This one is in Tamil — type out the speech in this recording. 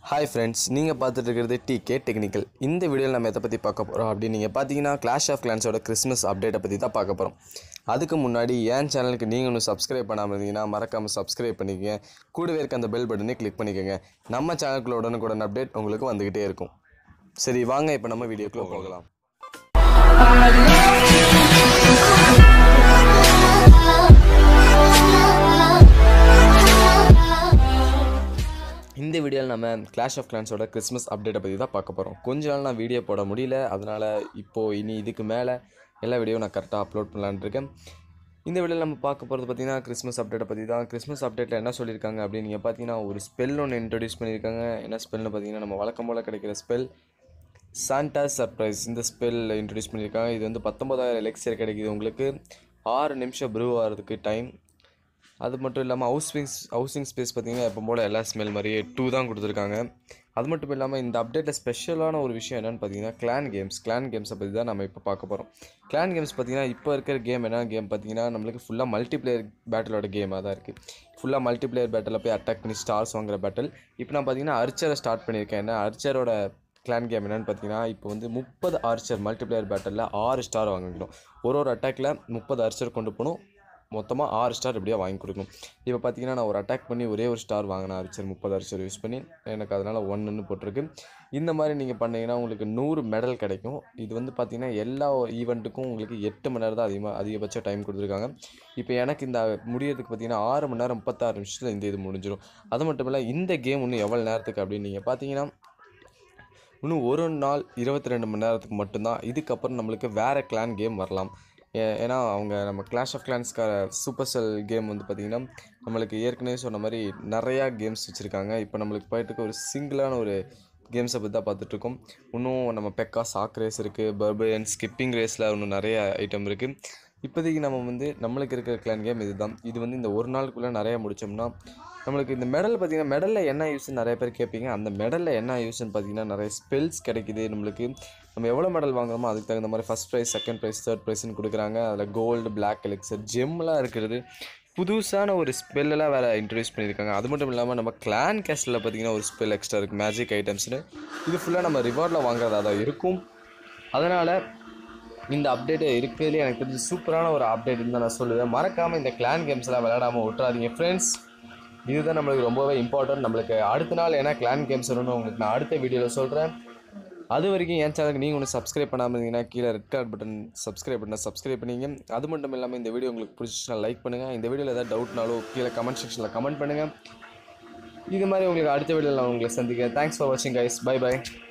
ஹாய் ஃப்ரெண்ட்ஸ் நீங்கள் பார்த்துட்டு இருக்கிறது டிகே டெக்னிக்கல் இந்த வீடியோவில் நம்ம எதை பற்றி பார்க்க போகிறோம் அப்படின்னு நீங்கள் பார்த்தீங்கன்னா கிளாஷ் ஆஃப் கிளான்ஸோட கிறிஸ்மஸ் அப்டேட்டை பற்றி தான் பார்க்க போகிறோம் அதுக்கு முன்னாடி என் சேனலுக்கு நீங்கள் ஒன்றும் சப்ஸ்கிரைப் பண்ணாமல் இருந்தீங்கன்னா மறக்காமல் சப்ஸ்கிரைப் பண்ணிக்கங்க கூடவே இருக்க அந்த பெல் பட்டனை கிளிக் பண்ணிக்கோங்க நம்ம சேனலுக்குள்ள உடனுக்குடன் அப்டேட் உங்களுக்கு வந்துக்கிட்டே இருக்கும் சரி வாங்க இப்போ நம்ம வீடியோக்குள்ளே போகலாம் இந்த வீடியோவில் நம்ம கிளாஷ் ஆஃப் கிளான்ஸோட கிறிஸ்மஸ் அப்டேட்டை பற்றி தான் பார்க்க போகிறோம் கொஞ்ச நாள் நான் வீடியோ போட முடியல அதனால் இப்போது இனி இதுக்கு மேலே எல்லா வீடியோவும் நான் கரெக்டாக அப்லோட் பண்ணலான்னு இருக்கேன் இந்த வீடியோவில் நம்ம பார்க்க போகிறது பார்த்தீங்கன்னா கிறிஸ்மஸ் அப்டேட்டை பற்றி தான் கிறிஸ்மஸ் அப்டேட்டில் என்ன சொல்லியிருக்காங்க அப்படின்னு நீங்கள் பார்த்தீங்கன்னா ஒரு ஸ்பெல் ஒன்று இன்ட்ரடியூஸ் பண்ணியிருக்காங்க என்ன ஸ்பெல்னு பார்த்தீங்கன்னா நம்ம வழக்கம் போல் கிடைக்கிற ஸ்பெல் சாண்டா சர்ப்ரைஸ் இந்த ஸ்பெல் இன்ட்ரடியூஸ் பண்ணியிருக்காங்க இது வந்து பத்தொம்பதாயிரம் எலெக்சர் கிடைக்குது உங்களுக்கு ஆறு நிமிஷம் ப்ரூவ் ஆகிறதுக்கு டைம் அது மட்டும் இல்லாமல் ஹவுசிங்ஸ் ஹவுசிங் ஸ்பேஸ் பார்த்தீங்கன்னா எப்போ போல் எல்லா ஸ்மெல் மாதிரியே டூ தான் கொடுத்துருக்காங்க அது மட்டும் இல்லாமல் இந்த அப்டேட்டில் ஸ்பெஷலான ஒரு விஷயம் என்னென்னு பார்த்தீங்கன்னா கிளான் கேம்ஸ் கிளான் கேம்ஸை பற்றி தான் நம்ம இப்போ பார்க்க போகிறோம் கிளான் கேம்ஸ் பார்த்தீங்கன்னா இப்போ இருக்கிற கேம் என்ன கேம் பார்த்தீங்கன்னா நம்மளுக்கு ஃபுல்லாக மல்டிப்ளேயர் பேட்டிலோட கேமாக தான் இருக்குது ஃபுல்லாக மல்டிப்ளேயர் பேட்டில் போய் அட்டாக் பண்ணி ஸ்டார்ஸ் வாங்குற பேட்டில் இப்போ நான் பார்த்தீங்கன்னா அர்ச்சரை ஸ்டார்ட் பண்ணியிருக்கேன் என்ன அர்ச்சரோட கிளான் கேம் என்னென்னு பார்த்தீங்கன்னா இப்போ வந்து முப்பது ஆர்ச்சர் மல்டிப்ளேயர் பேட்டலில் ஆறு ஸ்டார் வாங்கிக்கணும் ஒரு ஒரு அட்டாக்கில் முப்பது ஆர்ச்சர் கொண்டு போகணும் மொத்தமாக ஆறு ஸ்டார் இப்படியே வாங்கி கொடுக்கணும் இப்போ பார்த்தீங்கன்னா நான் ஒரு அட்டாக் பண்ணி ஒரே ஒரு ஸ்டார் வாங்கினேன் அரிச்சர் முப்பது அரிச்சர் யூஸ் பண்ணி எனக்கு அதனால் ஒன்றுன்னு போட்டிருக்கு இந்த மாதிரி நீங்கள் பண்ணீங்கன்னா உங்களுக்கு நூறு மெடல் கிடைக்கும் இது வந்து பார்த்தீங்கன்னா எல்லா ஈவெண்ட்டுக்கும் உங்களுக்கு எட்டு மணி நேரம் தான் அதிகமாக அதிகபட்ச டைம் கொடுத்துருக்காங்க இப்போ எனக்கு இந்த முடியறதுக்கு பார்த்தீங்கன்னா ஆறு மணி நேரம் முப்பத்தாறு நிமிஷத்தில் இந்த இது முடிஞ்சிடும் அது மட்டும் இல்லை இந்த கேம் இன்னும் எவ்வளோ நேரத்துக்கு அப்படின்னு நீங்கள் பார்த்தீங்கன்னா இன்னும் ஒரு நாள் இருபத்தி ரெண்டு மணி நேரத்துக்கு மட்டும்தான் இதுக்கப்புறம் நம்மளுக்கு வேறு கிளான் கேம் வரலாம் ஏ- ஏன்னா அவங்க நம்ம கிளாஷ் ஆஃப் கிளான்ஸ்க்கார சூப்பர் செல் கேம் வந்து பார்த்திங்கன்னா நம்மளுக்கு ஏற்கனவே சொன்ன மாதிரி நிறையா கேம்ஸ் வச்சுருக்காங்க இப்போ நம்மளுக்கு போயிட்டு இருக்க ஒரு சிங்கிளான ஒரு கேம்ஸை பற்றி தான் பார்த்துட்ருக்கோம் இன்னும் நம்ம பெக்கா சாக் ரேஸ் இருக்குது பர்பரியன் ஸ்கிப்பிங் ரேஸில் இன்னும் நிறைய ஐட்டம் இருக்குது இப்போதைக்கு நம்ம வந்து நம்மளுக்கு இருக்கிற கிளான் கேம் இதுதான் இது வந்து இந்த ஒரு நாளுக்குள்ளே நிறைய முடிச்சோம்னா நம்மளுக்கு இந்த மெடல் பார்த்தீங்கன்னா மெடலில் என்ன யூஸ்னு நிறைய பேர் கேட்பீங்க அந்த மெடலில் என்ன யூஸ்னு பார்த்தீங்கன்னா நிறைய ஸ்பெல்ஸ் கிடைக்குது நம்மளுக்கு நம்ம எவ்வளோ மெடல் வாங்குறோமோ அதுக்கு தகுந்த மாதிரி first prize second prize third ப்ரைஸ்னு கொடுக்குறாங்க அதில் கோல்டு பிளாக் எலெக்சர் ஜெம்லாம் இருக்கிறது புதுசான ஒரு ஸ்பெல்லெல்லாம் வேறு இன்ட்ரடியூஸ் பண்ணியிருக்காங்க அது மட்டும் இல்லாமல் நம்ம கிளான் கேஸ்டில் பார்த்தீங்கன்னா ஒரு ஸ்பெல் எக்ஸ்ட்ரா இருக்குது மேஜிக் ஐட்டம்ஸ்னு இது ஃபுல்லாக நம்ம ரிவார்டில் வாங்குறதா தான் இருக்கும் அதனால் இந்த அப்டேட் இருக்கிறதுலே எனக்கு தெரிஞ்சு சூப்பரான ஒரு அப்டேட்னு தான் நான் சொல்லுவேன் மறக்காமல் இந்த கிளான் கேம்ஸ்லாம் விளையாடாமல் விட்றாதீங்க ஃப்ரெண்ட்ஸ் இதுதான் நம்மளுக்கு ரொம்பவே இம்பார்ட்டன்ட் நம்மளுக்கு அடுத்த நாள் ஏன்னா கிளான் கேம்ஸ் வரணும் உங்களுக்கு நான் அடுத்த வீடியோவில் சொல்கிறேன் அது வரைக்கும் என் சேனலுக்கு நீங்கள் ஒன்று சப்ஸ்கிரைப் பண்ணாமல் இருந்தீங்கன்னா கீழே ரெட் கலர் பட்டன் சப்ஸ்கிரைப் பண்ண சப்ஸ்கிரைப் பண்ணிங்க அது மட்டும் இல்லாமல் இந்த வீடியோ உங்களுக்கு பிடிச்சிச்சுன்னா லைக் பண்ணுங்கள் இந்த வீடியோவில் ஏதாவது டவுட்னாலும் கீழே கமெண்ட் செக்ஷனில் கமெண்ட் பண்ணுங்கள் இது மாதிரி உங்களுக்கு அடுத்த வீடியோவில் நான் உங்களை சந்திக்கிறேன் தேங்க்ஸ் ஃபார் வாட்சிங் கைஸ் பை பை